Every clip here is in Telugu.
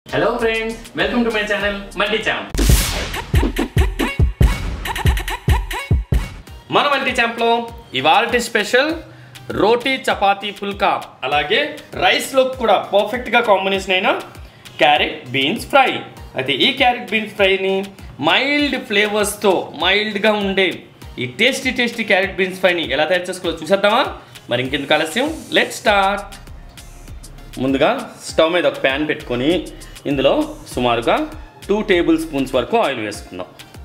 hello friends welcome to my channel Multi Champ మన మల్టీ ఛాంప్లో ఇవాళ స్పెషల్ రోటీ చపాతీ పుల్కా అలాగే రైస్లో కూడా పర్ఫెక్ట్గా కాంబినేషన్ అయిన క్యారెట్ బీన్స్ ఫ్రై అయితే ఈ క్యారెట్ బీన్స్ ఫ్రైని మైల్డ్ ఫ్లేవర్స్తో మైల్డ్గా ఉండే ఈ టేస్టీ టేస్టీ క్యారెట్ బీన్స్ ఫ్రైని ఎలా తయారు చేసుకోవాలో చూసేద్దామా మరి ఇంకెందుకు ఆలస్యం లెట్ స్టార్ట్ ముందుగా స్టవ్ మీద ఒక ప్యాన్ పెట్టుకొని ఇందులో సుమారుగా టూ టేబుల్ స్పూన్స్ వరకు ఆయిల్ వేసుకుందాం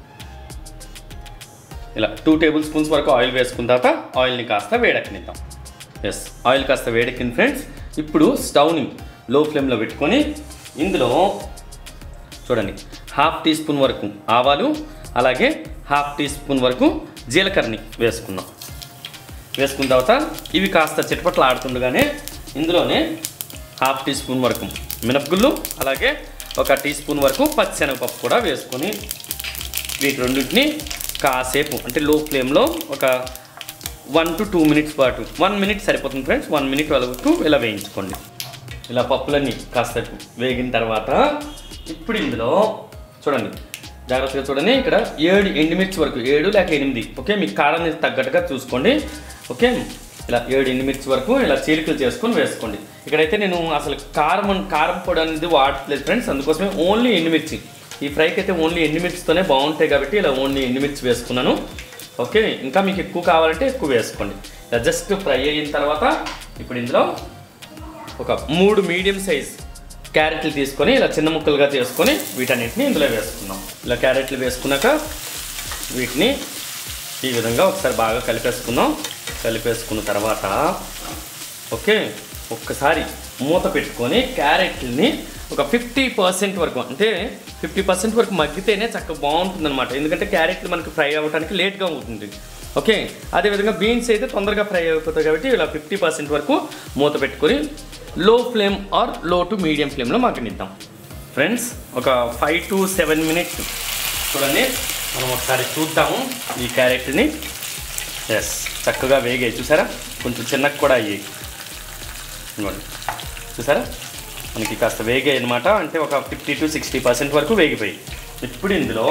ఇలా టూ టేబుల్ స్పూన్స్ వరకు ఆయిల్ వేసుకున్న తర్వాత ఆయిల్ని కాస్త వేడెక్కనిద్దాం ఎస్ ఆయిల్ కాస్త వేడెక్కింది ఫ్రెండ్స్ ఇప్పుడు స్టవ్ని లో ఫ్లేమ్లో పెట్టుకొని ఇందులో చూడండి హాఫ్ టీ స్పూన్ వరకు ఆవాలు అలాగే హాఫ్ టీ స్పూన్ వరకు జీలకర్రని వేసుకుందాం వేసుకున్న తర్వాత ఇవి కాస్త చిటపట్లు ఆడుతుండగానే ఇందులోనే హాఫ్ టీ స్పూన్ వరకు మినపగుళ్ళు అలాగే ఒక టీ స్పూన్ వరకు పచ్చిశనగపప్పు కూడా వేసుకొని వీటి రెండింటిని కాసేపు అంటే లో ఫ్లేమ్లో ఒక వన్ టు టూ మినిట్స్ పాటు వన్ మినిట్ సరిపోతుంది ఫ్రెండ్స్ వన్ మినిట్ వరకు ఇలా వేయించుకోండి ఇలా పప్పులన్నీ కాస్త వేగిన తర్వాత ఇప్పుడు ఇందులో చూడండి జాగ్రత్తగా చూడండి ఇక్కడ ఏడు ఎండుమిర్చి వరకు ఏడు లేక ఎనిమిది ఓకే మీకు కారానికి తగ్గట్టుగా చూసుకోండి ఓకే ఇలా ఏడు ఎండుమిర్చి వరకు ఇలా చీలికలు చేసుకొని వేసుకోండి ఇక్కడైతే నేను అసలు కారం అన్- కారం పొడి అనేది వాడట్లేదు ఫ్రెండ్స్ అందుకోసమే ఓన్లీ ఎండుమిర్చి ఈ ఫ్రైకి అయితే ఓన్లీ ఎండుమిర్చితోనే బాగుంటాయి కాబట్టి ఇలా ఓన్లీ ఎండుమిర్చి వేసుకున్నాను ఓకే ఇంకా మీకు ఎక్కువ కావాలంటే ఎక్కువ వేసుకోండి ఇలా జస్ట్ ఫ్రై అయిన తర్వాత ఇప్పుడు ఇందులో ఒక మూడు మీడియం సైజ్ క్యారెట్లు తీసుకొని ఇలా చిన్న ముక్కలుగా చేసుకొని వీటన్నిటిని ఇందులో వేసుకుందాం ఇలా క్యారెట్లు వేసుకున్నాక వీటిని ఈ విధంగా ఒకసారి బాగా కలిపేసుకుందాం కలిపేసుకున్న తర్వాత ఓకే ఒక్కసారి మూత పెట్టుకొని క్యారెట్ని ఒక ఫిఫ్టీ పర్సెంట్ వరకు అంటే ఫిఫ్టీ పర్సెంట్ వరకు మగ్గితేనే చక్కగా బాగుంటుంది అనమాట ఎందుకంటే క్యారెట్లు మనకి ఫ్రై అవ్వడానికి లేట్గా అవుతుంది ఓకే అదేవిధంగా బీన్స్ అయితే తొందరగా ఫ్రై అయిపోతాయి కాబట్టి ఇలా ఫిఫ్టీ పర్సెంట్ వరకు మూత పెట్టుకొని low flame or low to medium ఫ్లేమ్లో మగ్గనిద్దాం ఫ్రెండ్స్ ఒక ఫైవ్ టు సెవెన్ మినిట్స్ చూడండి మనం ఒకసారి చూద్దాము ఈ క్యారెట్ని ఎస్ చక్కగా వేగాయి చూసారా కొంచెం చిన్నగా కూడా అయ్యాయి ఇదిగోండి చూసారా మనకి కాస్త వేగాయి అనమాట అంటే ఒక ఫిఫ్టీ టు సిక్స్టీ పర్సెంట్ వరకు వేగిపోయి ఇప్పుడు ఇందులో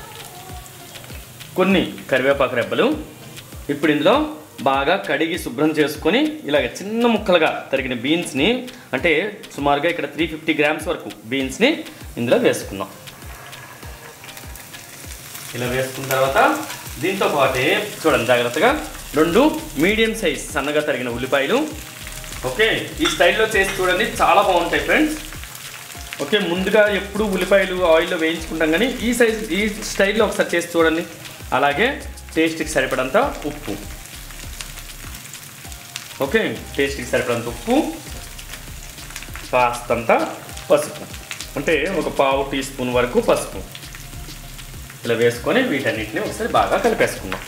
కొన్ని కరివేపాకు రెబ్బలు ఇప్పుడు ఇందులో బాగా కడిగి శుభ్రం చేసుకొని ఇలాగ చిన్న ముక్కలుగా తరిగిన బీన్స్ని అంటే సుమారుగా ఇక్కడ త్రీ ఫిఫ్టీ గ్రామ్స్ వరకు బీన్స్ని ఇందులో వేసుకుందాం ఇలా వేసుకున్న తర్వాత దీంతో పాటే చూడండి జాగ్రత్తగా రెండు మీడియం సైజ్ సన్నగా తరిగిన ఉల్లిపాయలు ఓకే ఈ స్టైల్లో చేసి చూడండి చాలా బాగుంటాయి ఫ్రెండ్స్ ఓకే ముందుగా ఎప్పుడు ఉల్లిపాయలు ఆయిల్లో వేయించుకుంటాం కానీ ఈ సైజ్ ఈ స్టైల్లో ఒకసారి చేసి చూడండి అలాగే టేస్ట్కి సరిపడంత ఉప్పు ఓకే టేస్ట్కి సరిపడంత ఉప్పు కాస్తంత పసుపు అంటే ఒక పావు టీ స్పూన్ వరకు పసుపు ఇలా వేసుకొని వీటన్నిటిని ఒకసారి బాగా కలిపేసుకుందాం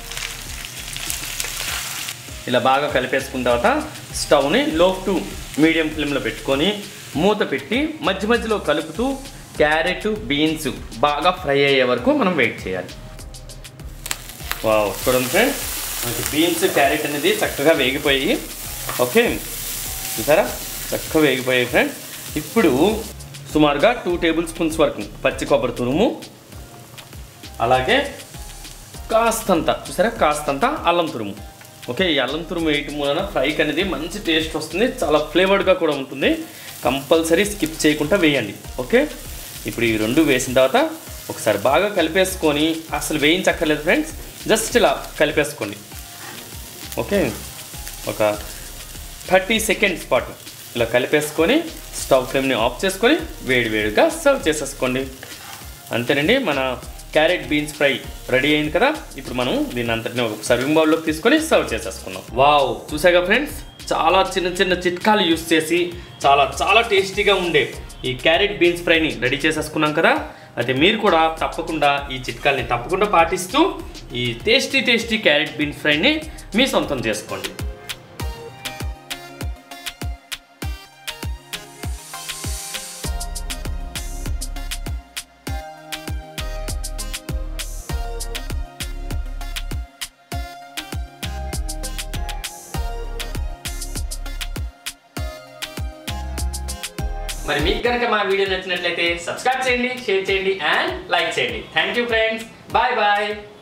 ఇలా బాగా కలిపేసుకున్న తర్వాత స్టవ్ని లో టు మీడియం ఫ్లేమ్లో పెట్టుకొని మూత పెట్టి మధ్య మధ్యలో కలుపుతూ క్యారెట్ బీన్స్ బాగా ఫ్రై అయ్యే వరకు మనం వెయిట్ చేయాలి వావ్ చూడండి ఫ్రెండ్స్ మనకి బీన్స్ క్యారెట్ అనేది చక్కగా వేగిపోయి ఓకే చూసారా చక్కగా వేగిపోయాయి ఫ్రెండ్స్ ఇప్పుడు సుమారుగా టూ టేబుల్ స్పూన్స్ వరకు పచ్చి కొబ్బరి తురుము అలాగే కాస్తంత చూసారా కాస్తంత అల్లం తురుము ఓకే ఈ అల్లం తురుము వేయటం వలన ఫ్రైకి అనేది మంచి టేస్ట్ వస్తుంది చాలా ఫ్లేవర్డ్గా కూడా ఉంటుంది కంపల్సరీ స్కిప్ చేయకుండా వేయండి ఓకే ఇప్పుడు ఈ రెండు వేసిన తర్వాత ఒకసారి బాగా కలిపేసుకొని అసలు వేయించక్కర్లేదు ఫ్రెండ్స్ జస్ట్ ఇలా కలిపేసుకోండి ఓకే ఒక థర్టీ సెకండ్స్ పాటు ఇలా కలిపేసుకొని స్టవ్ ఫ్లేమ్ని ఆఫ్ చేసుకొని వేడి వేడిగా సర్వ్ చేసేసుకోండి అంతేనండి మన క్యారెట్ బీన్స్ ఫ్రై రెడీ అయింది కదా ఇప్పుడు మనం దీన్ని అంతటిని ఒక సర్వింగ్ బౌల్లోకి తీసుకొని సర్వ్ చేసేసుకున్నాం వావ్ చూసాగా ఫ్రెండ్స్ చాలా చిన్న చిన్న చిట్కాలు యూస్ చేసి చాలా చాలా టేస్టీగా ఉండే ఈ క్యారెట్ బీన్స్ ఫ్రైని రెడీ చేసేసుకున్నాం కదా అయితే మీరు కూడా తప్పకుండా ఈ చిట్కాల్ని తప్పకుండా పాటిస్తూ ఈ టేస్టీ టేస్టీ క్యారెట్ బీన్స్ ఫ్రైని మీ సొంతం చేసుకోండి మరి మీకు కనుక మా వీడియో నచ్చినట్లయితే సబ్స్క్రైబ్ చేయండి షేర్ చేయండి అండ్ లైక్ చేయండి thank you friends bye bye